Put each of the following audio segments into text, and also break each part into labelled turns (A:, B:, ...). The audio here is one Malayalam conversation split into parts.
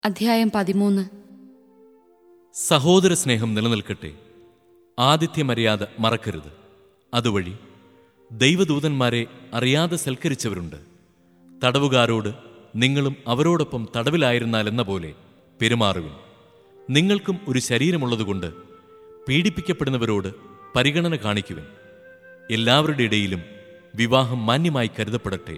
A: അധ്യായം പതിമൂന്ന്
B: സഹോദര സ്നേഹം നിലനിൽക്കട്ടെ ആതിഥ്യമര്യാദ മറക്കരുത് അതുവഴി ദൈവദൂതന്മാരെ അറിയാതെ സൽക്കരിച്ചവരുണ്ട് തടവുകാരോട് നിങ്ങളും അവരോടൊപ്പം തടവിലായിരുന്നാലെന്ന പോലെ പെരുമാറുവിൻ നിങ്ങൾക്കും ഒരു ശരീരമുള്ളതുകൊണ്ട് പീഡിപ്പിക്കപ്പെടുന്നവരോട് പരിഗണന കാണിക്കുവിൻ എല്ലാവരുടെ ഇടയിലും വിവാഹം മാന്യമായി കരുതപ്പെടട്ടെ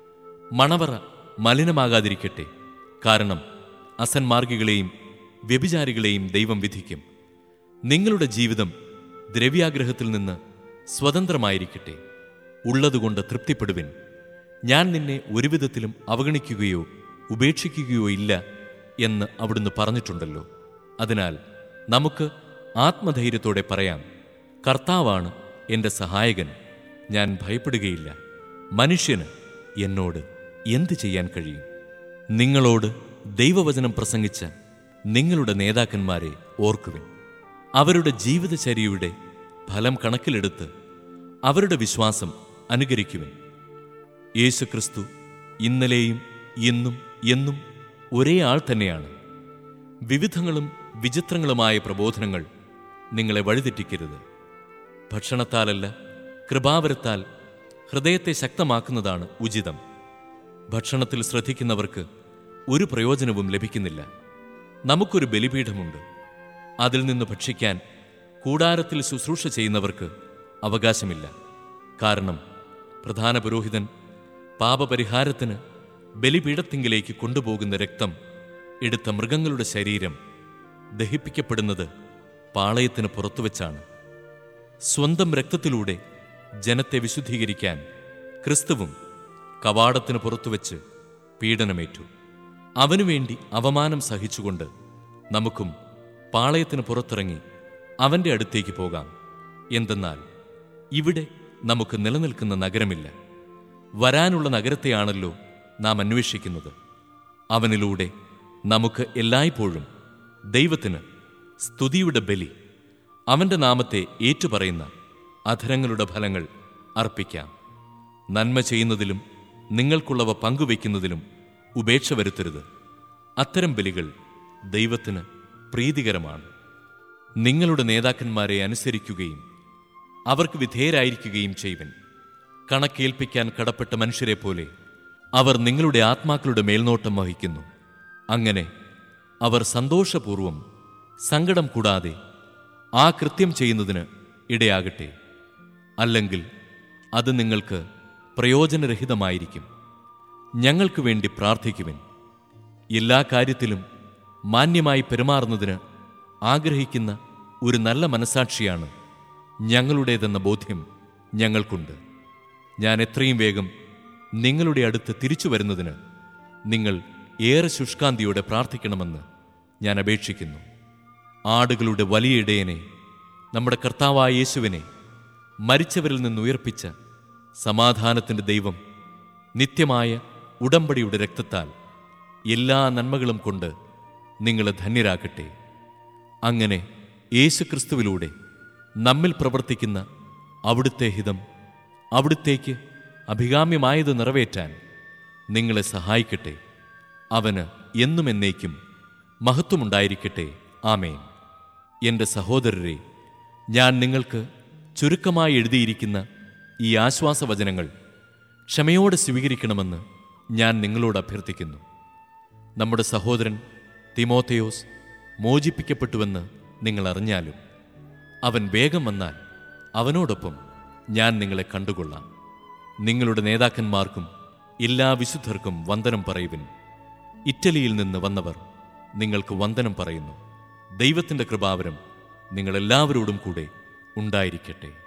B: മണവറ മലിനമാകാതിരിക്കട്ടെ കാരണം അസന്മാർഗികളെയും വ്യഭിചാരികളെയും ദൈവം വിധിക്കും നിങ്ങളുടെ ജീവിതം ദ്രവ്യാഗ്രഹത്തിൽ നിന്ന് സ്വതന്ത്രമായിരിക്കട്ടെ ഉള്ളതുകൊണ്ട് തൃപ്തിപ്പെടുവിൻ ഞാൻ നിന്നെ ഒരുവിധത്തിലും അവഗണിക്കുകയോ ഉപേക്ഷിക്കുകയോ ഇല്ല എന്ന് അവിടുന്ന് പറഞ്ഞിട്ടുണ്ടല്ലോ അതിനാൽ നമുക്ക് ആത്മധൈര്യത്തോടെ പറയാം കർത്താവാണ് എൻ്റെ സഹായകൻ ഞാൻ ഭയപ്പെടുകയില്ല മനുഷ്യന് എന്നോട് എന്ത് ചെയ്യാൻ കഴിയും നിങ്ങളോട് ദൈവവചനം പ്രസംഗിച്ച നിങ്ങളുടെ നേതാക്കന്മാരെ ഓർക്കുവിൻ അവരുടെ ജീവിതചര്യയുടെ ഫലം കണക്കിലെടുത്ത് അവരുടെ വിശ്വാസം അനുകരിക്കുവിൻ യേശുക്രിസ്തു ഇന്നലെയും ഇന്നും എന്നും ഒരേ ആൾ തന്നെയാണ് വിവിധങ്ങളും വിചിത്രങ്ങളുമായ പ്രബോധനങ്ങൾ നിങ്ങളെ വഴിതെറ്റിക്കരുത് ഭക്ഷണത്താലല്ല കൃപാവരത്താൽ ഹൃദയത്തെ ശക്തമാക്കുന്നതാണ് ഉചിതം ഭക്ഷണത്തിൽ ശ്രദ്ധിക്കുന്നവർക്ക് ഒരു പ്രയോജനവും ലഭിക്കുന്നില്ല നമുക്കൊരു ബലിപീഠമുണ്ട് അതിൽ നിന്ന് ഭക്ഷിക്കാൻ കൂടാരത്തിൽ ശുശ്രൂഷ ചെയ്യുന്നവർക്ക് അവകാശമില്ല കാരണം പ്രധാന പുരോഹിതൻ പാപപരിഹാരത്തിന് ബലിപീഠത്തിങ്കിലേക്ക് കൊണ്ടുപോകുന്ന രക്തം എടുത്ത മൃഗങ്ങളുടെ ശരീരം ദഹിപ്പിക്കപ്പെടുന്നത് പാളയത്തിന് പുറത്തുവച്ചാണ് സ്വന്തം രക്തത്തിലൂടെ ജനത്തെ വിശുദ്ധീകരിക്കാൻ ക്രിസ്തുവും കവാടത്തിന് പുറത്തുവച്ച് പീഡനമേറ്റു അവനുവേണ്ടി അവമാനം സഹിച്ചുകൊണ്ട് നമുക്കും പാളയത്തിന് പുറത്തിറങ്ങി അവന്റെ അടുത്തേക്ക് പോകാം എന്തെന്നാൽ ഇവിടെ നമുക്ക് നിലനിൽക്കുന്ന നഗരമില്ല വരാനുള്ള നഗരത്തെയാണല്ലോ നാം അന്വേഷിക്കുന്നത് അവനിലൂടെ നമുക്ക് എല്ലായ്പ്പോഴും ദൈവത്തിന് സ്തുതിയുടെ ബലി അവന്റെ നാമത്തെ ഏറ്റുപറയുന്ന അധരങ്ങളുടെ ഫലങ്ങൾ അർപ്പിക്കാം നന്മ ചെയ്യുന്നതിലും നിങ്ങൾക്കുള്ളവ പങ്കുവയ്ക്കുന്നതിലും ഉപേക്ഷ വരുത്തരുത് അത്തരം ബലികൾ ദൈവത്തിന് പ്രീതികരമാണ് നിങ്ങളുടെ നേതാക്കന്മാരെ അനുസരിക്കുകയും അവർക്ക് വിധേയരായിരിക്കുകയും ചെയ്യുവൻ കണക്കേൽപ്പിക്കാൻ കടപ്പെട്ട മനുഷ്യരെ പോലെ അവർ നിങ്ങളുടെ ആത്മാക്കളുടെ മേൽനോട്ടം വഹിക്കുന്നു അങ്ങനെ അവർ സന്തോഷപൂർവം സങ്കടം കൂടാതെ ആ കൃത്യം ചെയ്യുന്നതിന് ഇടയാകട്ടെ അല്ലെങ്കിൽ അത് നിങ്ങൾക്ക് പ്രയോജനരഹിതമായിരിക്കും ഞങ്ങൾക്ക് വേണ്ടി പ്രാർത്ഥിക്കുവിൻ എല്ലാ കാര്യത്തിലും മാന്യമായി പെരുമാറുന്നതിന് ആഗ്രഹിക്കുന്ന ഒരു നല്ല മനസാക്ഷിയാണ് ഞങ്ങളുടേതെന്ന ബോധ്യം ഞങ്ങൾക്കുണ്ട് ഞാൻ എത്രയും വേഗം നിങ്ങളുടെ അടുത്ത് തിരിച്ചു വരുന്നതിന് നിങ്ങൾ ഏറെ ശുഷ്കാന്തിയോടെ പ്രാർത്ഥിക്കണമെന്ന് ഞാൻ അപേക്ഷിക്കുന്നു ആടുകളുടെ വലിയ ഇടയനെ നമ്മുടെ കർത്താവായ യേശുവിനെ മരിച്ചവരിൽ നിന്ന് ഉയർപ്പിച്ച സമാധാനത്തിൻ്റെ ദൈവം നിത്യമായ ഉടമ്പടിയുടെ രക്തത്താൽ എല്ലാ നന്മകളും കൊണ്ട് നിങ്ങളെ ധന്യരാക്കട്ടെ അങ്ങനെ യേശുക്രിസ്തുവിലൂടെ നമ്മിൽ പ്രവർത്തിക്കുന്ന അവിടുത്തെ ഹിതം അവിടുത്തേക്ക് അഭികാമ്യമായത് നിറവേറ്റാൻ നിങ്ങളെ സഹായിക്കട്ടെ അവന് എന്നും എന്നേക്കും മഹത്വമുണ്ടായിരിക്കട്ടെ ആമേൻ എൻ്റെ സഹോദരരെ ഞാൻ നിങ്ങൾക്ക് ചുരുക്കമായി എഴുതിയിരിക്കുന്ന ഈ ആശ്വാസവചനങ്ങൾ ക്ഷമയോടെ സ്വീകരിക്കണമെന്ന് ഞാൻ നിങ്ങളോട് അഭ്യർത്ഥിക്കുന്നു നമ്മുടെ സഹോദരൻ തിമോത്തയോസ് മോചിപ്പിക്കപ്പെട്ടുവെന്ന് നിങ്ങൾ അറിഞ്ഞാലും അവൻ വേഗം വന്നാൽ അവനോടൊപ്പം ഞാൻ നിങ്ങളെ കണ്ടുകൊള്ളാം നിങ്ങളുടെ നേതാക്കന്മാർക്കും എല്ലാ വിശുദ്ധർക്കും വന്ദനം പറയുവിൻ ഇറ്റലിയിൽ നിന്ന് വന്നവർ നിങ്ങൾക്ക് വന്ദനം പറയുന്നു ദൈവത്തിൻ്റെ കൃപാവരം നിങ്ങളെല്ലാവരോടും കൂടെ ഉണ്ടായിരിക്കട്ടെ